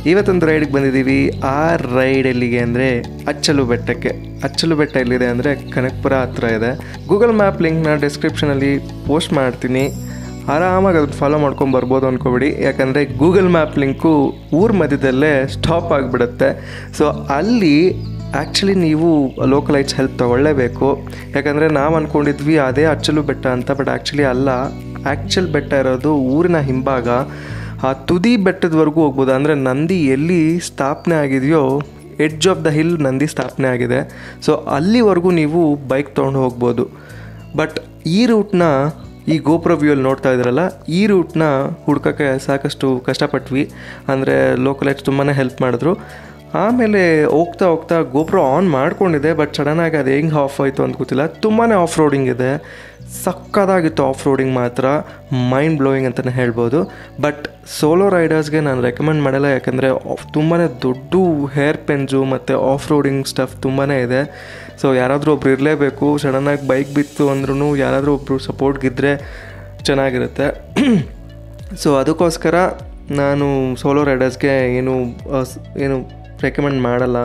ಇವತ್ತೊಂದು ರೈಡ್ಗೆ ಬಂದಿದ್ದೀವಿ ಆ ರೈಡ್ ಎಲ್ಲಿಗೆ ಅಂದರೆ ಅಚ್ಚಲು ಬೆಟ್ಟಕ್ಕೆ ಅಚ್ಚಲು ಬೆಟ್ಟ ಎಲ್ಲಿದೆ ಅಂದರೆ ಕನಕಪುರ ಹತ್ರ ಇದೆ ಗೂಗಲ್ ಮ್ಯಾಪ್ ಲಿಂಕ್ನ ಡಿಸ್ಕ್ರಿಪ್ಷನಲ್ಲಿ ಪೋಸ್ಟ್ ಮಾಡ್ತೀನಿ ಆರಾಮಾಗಿ ಅದನ್ನ ಫಾಲೋ ಮಾಡ್ಕೊಂಡು ಬರ್ಬೋದು ಅಂದ್ಕೊಬಿಡಿ ಯಾಕಂದರೆ ಗೂಗಲ್ ಮ್ಯಾಪ್ ಲಿಂಕು ಊರ ಮಧ್ಯದಲ್ಲೇ ಸ್ಟಾಪ್ ಆಗಿಬಿಡುತ್ತೆ ಸೊ ಅಲ್ಲಿ ಆ್ಯಕ್ಚುಲಿ ನೀವು ಲೋಕಲೈಟ್ಸ್ ಹೆಲ್ಪ್ ತೊಗೊಳ್ಳೇಬೇಕು ಯಾಕಂದರೆ ನಾವು ಅಂದ್ಕೊಂಡಿದ್ವಿ ಅದೇ ಅಚ್ಚಲು ಬೆಟ್ಟ ಅಂತ ಬಟ್ ಆ್ಯಕ್ಚುಲಿ ಅಲ್ಲ ಆ್ಯಕ್ಚುಲ್ ಬೆಟ್ಟ ಇರೋದು ಊರಿನ ಹಿಂಭಾಗ ಆ ತುದಿ ಬೆಟ್ಟದವರೆಗೂ ಹೋಗ್ಬೋದು ಅಂದರೆ ನಂದಿ ಎಲ್ಲಿ ಸ್ಥಾಪನೆ ಆಗಿದೆಯೋ edge of the hill Nandi ಸ್ಥಾಪನೆ ಆಗಿದೆ ಸೊ ಅಲ್ಲಿವರೆಗೂ ನೀವು ಬೈಕ್ ತೊಗೊಂಡು ಹೋಗ್ಬೋದು ಬಟ್ ಈ ರೂಟ್ನ ಈ ಗೋಪುರ ವ್ಯೂಯಲ್ಲಿ ನೋಡ್ತಾ ಇದ್ರಲ್ಲ ಈ ರೂಟ್ನ ಹುಡ್ಕೋಕ್ಕೆ ಸಾಕಷ್ಟು ಕಷ್ಟಪಟ್ವಿ ಅಂದರೆ ಲೋಕಲೈಟ್ಸ್ ತುಂಬಾ ಹೆಲ್ಪ್ ಮಾಡಿದ್ರು ಆಮೇಲೆ ಹೋಗ್ತಾ ಹೋಗ್ತಾ ಗೋಪುರ ಆನ್ ಮಾಡ್ಕೊಂಡಿದೆ ಬಟ್ ಸಡನ್ನಾಗಿ ಅದು ಹೆಂಗೆ ಆಫ್ ಆಯಿತು ಅಂತ ಗೊತ್ತಿಲ್ಲ ತುಂಬಾ ಆಫ್ ರೋಡಿಂಗ್ ಇದೆ ಸಕ್ಕದಾಗಿತ್ತು ಆಫ್ ರೋಡಿಂಗ್ ಮಾತ್ರ ಮೈಂಡ್ ಬ್ಲೋಯಿಂಗ್ ಅಂತಲೇ ಹೇಳ್ಬೋದು ಬಟ್ ಸೋಲೋ ರೈಡರ್ಸ್ಗೆ ನಾನು ರೆಕಮೆಂಡ್ ಮಾಡಲ್ಲ ಯಾಕಂದರೆ ತುಂಬಾ ದೊಡ್ಡ ಹೇರ್ ಪೆನ್ಸು ಮತ್ತು ಆಫ್ ರೋಡಿಂಗ್ ಸ್ಟಫ್ ತುಂಬಾ ಇದೆ ಸೊ ಯಾರಾದರೂ ಒಬ್ರು ಇರಲೇಬೇಕು ಸಡನ್ನಾಗಿ ಬೈಕ್ ಬಿತ್ತು ಅಂದ್ರೂ ಯಾರಾದರೂ ಒಬ್ಬರು ಸಪೋರ್ಟ್ಗಿದ್ದರೆ ಚೆನ್ನಾಗಿರುತ್ತೆ ಸೊ ಅದಕ್ಕೋಸ್ಕರ ನಾನು ಸೋಲೋ ರೈಡರ್ಸ್ಗೆ ಏನು ಆ, ಸ್- ಏನು ರೆಕಮೆಂಡ್ ಮಾಡಲ್ಲ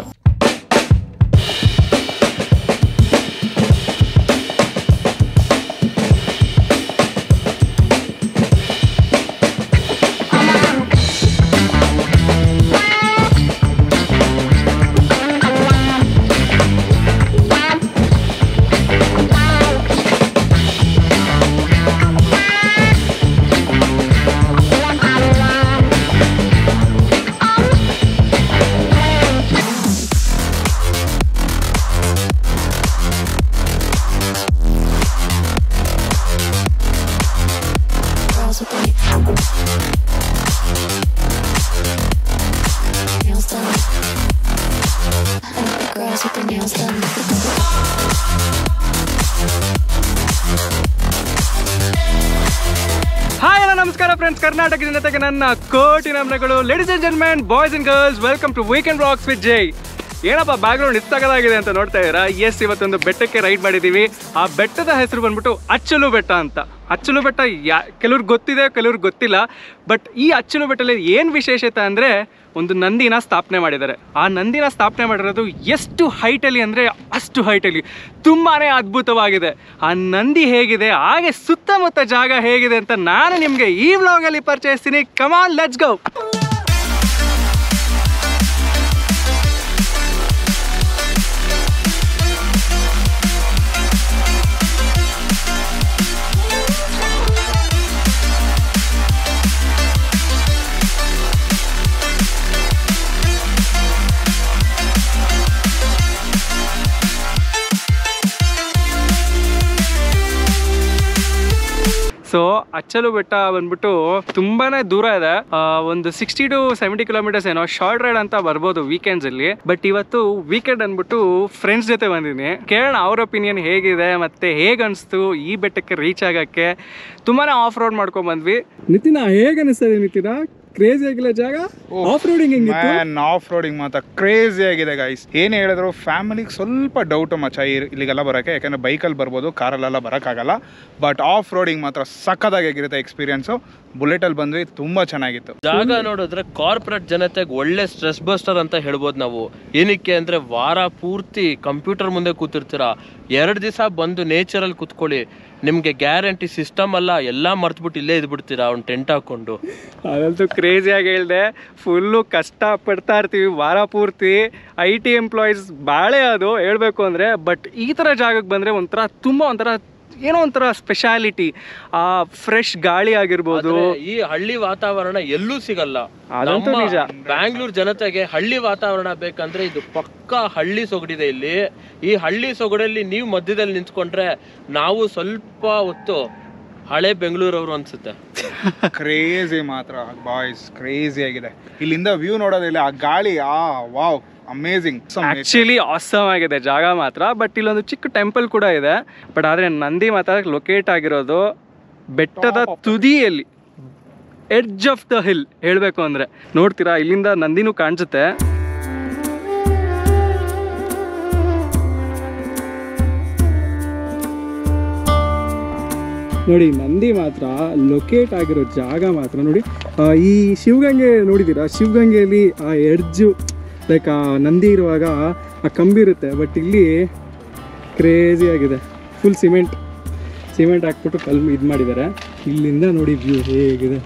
Girls with the nails done. I like the girls with the nails done. Hi hello ನಮಸ್ಕಾರ ಫ್ರೆಂಡ್ಸ್ ಕರ್ನಾಟಕ ಜನತೆಗೆ ನನ್ನ ಕೋಟಿ ನಮನಗಳು ladies and gentlemen boys and girls welcome to weekend rocks with Jai ಏನಪ್ಪ ಬ್ಯಾಕ್ಗ್ರೌಂಡ್ ಇತ್ತಾಗದಾಗಿದೆ ಅಂತ ನೋಡ್ತಾ ಇದ್ದೀರಾ ಎಸ್ ಇವತ್ತೊಂದು ಬೆಟ್ಟಕ್ಕೆ ರೈಡ್ ಮಾಡಿದ್ದೀವಿ ಆ ಬೆಟ್ಟದ ಹೆಸರು ಬಂದ್ಬಿಟ್ಟು ಅಚ್ಚಲು ಬೆಟ್ಟ ಅಂತ ಅಚ್ಚಲು ಬೆಟ್ಟ ಯಾ ಕೆಲವ್ರಿಗೆ ಗೊತ್ತಿದೆ ಕೆಲವ್ರಿಗೆ ಗೊತ್ತಿಲ್ಲ ಬಟ್ ಈ ಅಚ್ಚಲು ಬೆಟ್ಟದಲ್ಲಿ ಏನು ವಿಶೇಷತೆ ಅಂದರೆ ಒಂದು ನಂದಿನ ಸ್ಥಾಪನೆ ಮಾಡಿದ್ದಾರೆ ಆ ನಂದಿನ ಸ್ಥಾಪನೆ ಮಾಡಿರೋದು ಎಷ್ಟು ಹೈಟಲ್ಲಿ ಅಂದರೆ ಅಷ್ಟು ಹೈಟಲ್ಲಿ ತುಂಬಾ ಅದ್ಭುತವಾಗಿದೆ ಆ ನಂದಿ ಹೇಗಿದೆ ಹಾಗೆ ಸುತ್ತಮುತ್ತ ಜಾಗ ಹೇಗಿದೆ ಅಂತ ನಾನು ನಿಮಗೆ ಈ ವ್ಲಾಗಲ್ಲಿ ಪರಿಚಯಿಸ್ತೀನಿ ಕಮಾನ್ ಲೆಟ್ಸ್ ಗೋ ಸೊ ಅಚ್ಚಲು ಬೆಟ್ಟ ಬಂದ್ಬಿಟ್ಟು ತುಂಬಾನೇ ದೂರ ಇದೆ ಆ, ಒಂದು ಸಿಕ್ಸ್ಟಿ ಟು ಸೆವೆಂಟಿ ಕಿಲೋಮೀಟರ್ಸ್ ಏನೋ ಶಾರ್ಟ್ ರೈಡ್ ಅಂತ ಬರ್ಬೋದು ವೀಕೆಂಡ್ಸ್ ಅಲ್ಲಿ ಬಟ್ ಇವತ್ತು ವೀಕೆಂಡ್ ಅನ್ಬಿಟ್ಟು ಫ್ರೆಂಡ್ಸ್ ಜೊತೆ ಬಂದಿನಿ ಕೇಳೋಣ ಅವ್ರ ಒಪಿನಿಯನ್ ಹೇಗಿದೆ ಮತ್ತೆ ಹೇಗೆ ಅನಿಸ್ತು ಈ ಬೆಟ್ಟಕ್ಕೆ ರೀಚ್ ಆಗಕ್ಕೆ ತುಂಬಾನೇ ಆಫ್ ರೋಡ್ ಮಾಡ್ಕೊಂಡ್ ಬಂದ್ವಿ ನಿತಿನ ಹೇಗೆ ಅನಿಸ್ತದೆ ನಿತಿನ ಕ್ರೇಜಿ ಆಗಿಲ್ಲ ಜಾಗ off roading man off roading ಮಾತ್ರ ಕ್ರೇಜಿ ಆಗಿದೆ ಗೈಸ್ ಏನ್ ಹೇಳಿದ್ರು ಫ್ಯಾಮಿಲಿಗೆ ಸ್ವಲ್ಪ ಡೌಟ್ ಮಚ್ಚ ಇರ್- ಇಲ್ಲಿಗೆಲ್ಲ ಬರೋಕೆ ಯಾಕಂದ್ರೆ ಬೈಕಲ್ಲಿ ಬರ್ಬೋದು ಕಾರಲ್ಲೆಲ್ಲ ಬರೋಕ್ಕಾಗಲ್ಲ ಬಟ್ ಆಫ್ ರೋಡಿಂಗ್ ಮಾತ್ರ ಸಕ್ಕದಾಗಿರುತ್ತೆ ಎಕ್ಸ್ಪೀರಿಯನ್ಸು ಬುಲೆಟಲ್ಲಿ ಬಂದ್ವಿ ತುಂಬಾ ಚೆನ್ನಾಗಿತ್ತು ಜಾಗ ನೋಡಿದ್ರೆ ಕಾರ್ಪೊರೇಟ್ ಜನತೆಗೆ ಒಳ್ಳೆ ಸ್ಟ್ರೆಸ್ ಬಸ್ಟರ್ ಅಂತ ಹೇಳ್ಬೋದು ನಾವು ಏನಕ್ಕೆ ಅಂದ್ರೆ ವಾರ ಪೂರ್ತಿ ಕಂಪ್ಯೂಟರ್ ಮುಂದೆ ಕೂತಿರ್ತೀರಾ ಎರಡು ದಿವಸ ಬಂದು ನೇಚರಲ್ಲಿ ಕೂತ್ಕೊಳ್ಳಿ ನಿಮ್ಗೆ ಗ್ಯಾರಂಟಿ ಸಿಸ್ಟಮ್ ಅಲ್ಲ ಎಲ್ಲ ಮರ್ತ್ಬಿಟ್ಟು ಇಲ್ಲೇ ಇದ್ಬಿಡ್ತೀರಾ ಅವ್ನು ಟೆಂಟ್ ಹಾಕೊಂಡು ಅದಂತೂ ಕ್ರೇಜಿಯಾಗಿ ಹೇಳಿದೆ ಫುಲ್ಲು ಕಷ್ಟ ಪಡ್ತಾ ಇರ್ತೀವಿ ವಾರ ಪೂರ್ತಿ ಐ ಟಿ ಎಂಪ್ಲಾಯೀಸ್ ಬಾಳೆ ಅದು ಹೇಳಬೇಕು ಅಂದರೆ ಬಟ್ ಈ ಥರ ಜಾಗಕ್ಕೆ ಬಂದರೆ ಒಂಥರ ತುಂಬ ಒಂಥರ ಏನೋ ಒಂಥರ ಸ್ಪೆಷಾಲಿಟಿ ಆ ಫ್ರೆಶ್ ಗಾಳಿ ಆಗಿರ್ಬೋದು ಆದ್ರೆ ಈ ಹಳ್ಳಿ ವಾತಾವರಣ ಎಲ್ಲೂ ಸಿಗಲ್ಲ ಅದಂತೂ ನಮ್ಮ ನಿಜ. ಬ್ಯಾಂಗ್ಳೂರ್ ಜನತೆಗೆ ಹಳ್ಳಿ ವಾತಾವರಣ ಬೇಕಂದ್ರೆ ಇದು ಪಕ್ಕಾ ಹಳ್ಳಿ ಸೊಗಡಿದೆ ಇಲ್ಲಿ ಈ ಹಳ್ಳಿ ಸೊಗಡಲ್ಲಿ ನೀವು ಮಧ್ಯದಲ್ಲಿ ನಿಂತ್ಕೊಂಡ್ರೆ ನಾವು ಸ್ವಲ್ಪ ಹೊತ್ತು ಹಳೆ ಬೆಂಗಳೂರವರು ಅನ್ಸುತ್ತೆ ಕ್ರೇಜಿ ಮಾತ್ರ ಬಾಯ್ಸ್ ಕ್ರೇಜಿ ಆಗಿದೆ ಇಲ್ಲಿಂದ ವ್ಯೂ ನೋಡೋದಿಲ್ಲ ಆ ಗಾಳಿ ಆ ವಾವ್ ಅಮೇಝಿಂಗ್ ಆಕ್ಚುಲಿ ಆಸಮ್ ಆಗಿದೆ ಜಾಗ ಮಾತ್ರ ಬಟ್ ಇಲ್ಲೊಂದು ಚಿಕ್ಕ ಟೆಂಪಲ್ ಕೂಡ ಇದೆ ಬಟ್ ಆದರೆ ನಂದಿ ಮಾತ್ರ ಲೊಕೇಟ್ ಆಗಿರೋದು ಬೆಟ್ಟದ ತುದಿಯಲ್ಲಿ ಎಡ್ಜ್ ಆಫ್ ದ ಹಿಲ್ ಹೇಳಬೇಕು ಅಂದರೆ ನೋಡ್ತೀರಾ ಇಲ್ಲಿಂದ ನಂದಿನೂ ಕಾಣಿಸುತ್ತೆ ನೋಡಿ ನಂದಿ ಮಾತ್ರ ಲೊಕೇಟ್ ಆಗಿರೋ ಜಾಗ ಮಾತ್ರ ನೋಡಿ ಆ, ಈ ಶಿವಗಂಗೆ ನೋಡಿದ್ದೀರಾ ಶಿವಗಂಗೆಯಲ್ಲಿ ಆ ಎಡ್ಜು ಲೈಕ್ ಆ ನಂದಿ ಇರುವಾಗ ಆ ಕಂಬಿ ಇರುತ್ತೆ ಬಟ್ ಇಲ್ಲಿ ಕ್ರೇಜಿ ಆಗಿದೆ ಫುಲ್ ಸಿಮೆಂಟ್ ಸಿಮೆಂಟ್ ಹಾಕ್ಬಿಟ್ಟು ಕಲ್ ಇದು ಮಾಡಿದ್ದಾರೆ ಇಲ್ಲಿಂದ ನೋಡಿ ವ್ಯೂ ಹೇಗಿದೆ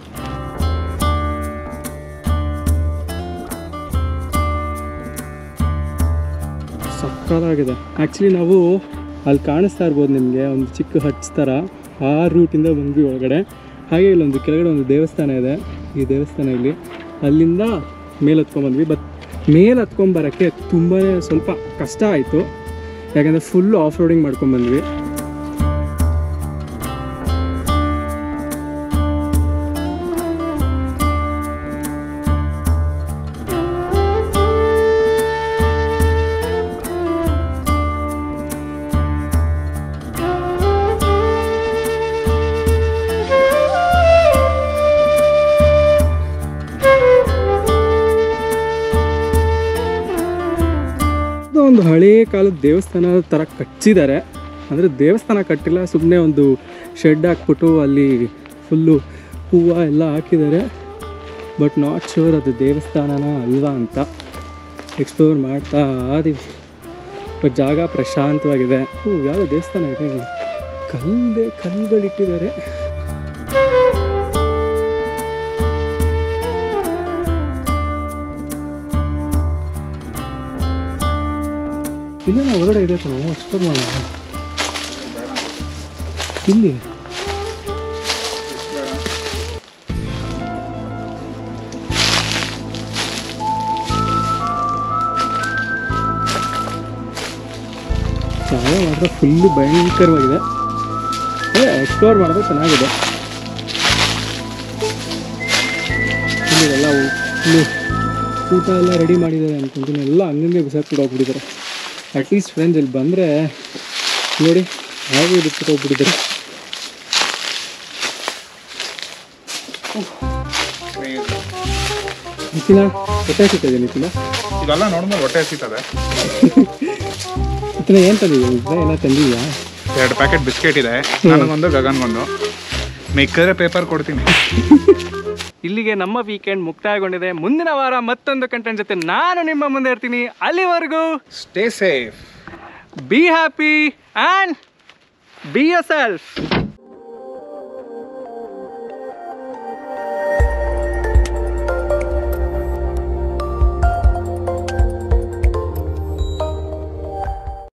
ಸಕ್ಕತ್ತಾಗಿದೆ ಆ್ಯಕ್ಚುಲಿ ನಾವು ಅಲ್ಲಿ ಕಾಣಿಸ್ತಾ ಇರ್ಬೋದು ನಿಮಗೆ ಒಂದು ಚಿಕ್ಕ ಹಟ್ಸ್ ಥರ ಆ ರೂಟಿಂದ ಬಂದ್ವಿ ಒಳಗಡೆ ಹಾಗೆ ಇಲ್ಲೊಂದು ಕೆಳಗಡೆ ಒಂದು ದೇವಸ್ಥಾನ ಇದೆ ಈ ದೇವಸ್ಥಾನ ಇಲ್ಲಿ ಅಲ್ಲಿಂದ ಮೇಲೆ ಹತ್ಕೊಂಡ್ಬಂದ್ವಿ ಬಟ್ ಮೇಲೆ ಹತ್ಕೊಂಬರೋಕ್ಕೆ ತುಂಬಾ ಸ್ವಲ್ಪ ಕಷ್ಟ ಆಯಿತು ಯಾಕಂದರೆ ಫುಲ್ ಆಫ್ ರೋಡಿಂಗ್ ಮಾಡ್ಕೊಂಡ್ಬಂದ್ವಿ ಇದು ಒಂದು ಹಳೇ ಕಾಲದ ದೇವಸ್ಥಾನದ ಥರ ಕಟ್ಟಿದ್ದಾರೆ ಅಂದರೆ ದೇವಸ್ಥಾನ ಕಟ್ಟಿಲ್ಲ ಸುಮ್ಮನೆ ಒಂದು ಶೆಡ್ ಹಾಕ್ಬಿಟ್ಟು ಅಲ್ಲಿ ಫುಲ್ಲು ಹೂವು ಎಲ್ಲ ಹಾಕಿದ್ದಾರೆ ಬಟ್ ನಾಟ್ ಶೋರ್ ಅದು ದೇವಸ್ಥಾನನ ಅಲ್ವಾ ಅಂತ ಎಕ್ಸ್ಪ್ಲೋರ್ ಮಾಡ್ತಾ ಇದೀವಿ ಬಟ್ ಜಾಗ ಪ್ರಶಾಂತವಾಗಿದೆ ಹ್ಞೂ ಯಾವುದೋ ದೇವಸ್ಥಾನ ಇದೆ ಇಲ್ಲಿ. ಕಲ್ಲೇ ಕಲ್ಲುಗಳಿಟ್ಟಿದ್ದಾರೆ ಇಲ್ಲ ಹೊರಗಡೆ ಇದೆ ಕಣೋ ಎಕ್ಸ್ಪ್ಲೋರ್ ಮಾಡೋಣ ಇಲ್ಲಿ ಜಾಗ ಮಾತ್ರ ಫುಲ್ಲು ಭಯಂಕರವಾಗಿದೆ ಎಕ್ಸ್ಪ್ಲೋರ್ ಮಾಡಿದ್ರೆ ಚೆನ್ನಾಗಿದೆ ಇಲ್ಲೆಲ್ಲ ಫುಲ್ಲು ಊಟ ಎಲ್ಲ ರೆಡಿ ಮಾಡಿದ್ದಾರೆ ಅನ್ಕೊಂತೀನಿ ಎಲ್ಲ ಹಂಗಂಗೆ ಬಿಸಾಕ್ಬಿಟ್ಟು ಹೋಗ್ಬಿಟ್ಟಿದ್ದಾರೆ ಅಟ್ಲೀಸ್ಟ್ ಫ್ರೆಂಡ್ಸ್ ಇಲ್ಲಿ ಬಂದರೆ ನೋಡಿ ಹಾಗೆ ಬಿಟ್ಬಿಟ್ಟು ಹೋಗ್ಬಿಟ್ಟಿದ್ದಾರೆ ನಿಖಿಲ ಹೊಟ್ಟೆ ಸಿಗ್ತದೆ ನಿಖಿಲ ಇದೆಲ್ಲ ನೋಡಿದ್ರೆ ಹೊಟ್ಟೆ ಹಸಿತದೆ ನಿಖಿಲ ಏನು ತಂದಿದ್ದೀಯ ಎಲ್ಲ ತಂದಿದ್ಯಾ ಎರಡು ಪ್ಯಾಕೆಟ್ ಬಿಸ್ಕೆಟ್ ಇದೆ ನನಗೊಂದು ಗಗನ್ಗೊಂದು ಮಿಕ್ಕಿದ್ರೆ ಪೇಪರ್ ಕೊಡ್ತೀನಿ ಇಲ್ಲಿಗೆ ನಮ್ಮ ವೀಕೆಂಡ್ ಮುಕ್ತಾಯಗೊಂಡಿದೆ ಮುಂದಿನ ವಾರ ಮತ್ತೊಂದು ಕಂಟೆಂಟ್ ಜೊತೆ ನಾನು ನಿಮ್ಮ ಮುಂದೆ ಇರ್ತೀನಿ ಅಲ್ಲಿವರೆಗೂ stay safe be happy and be your self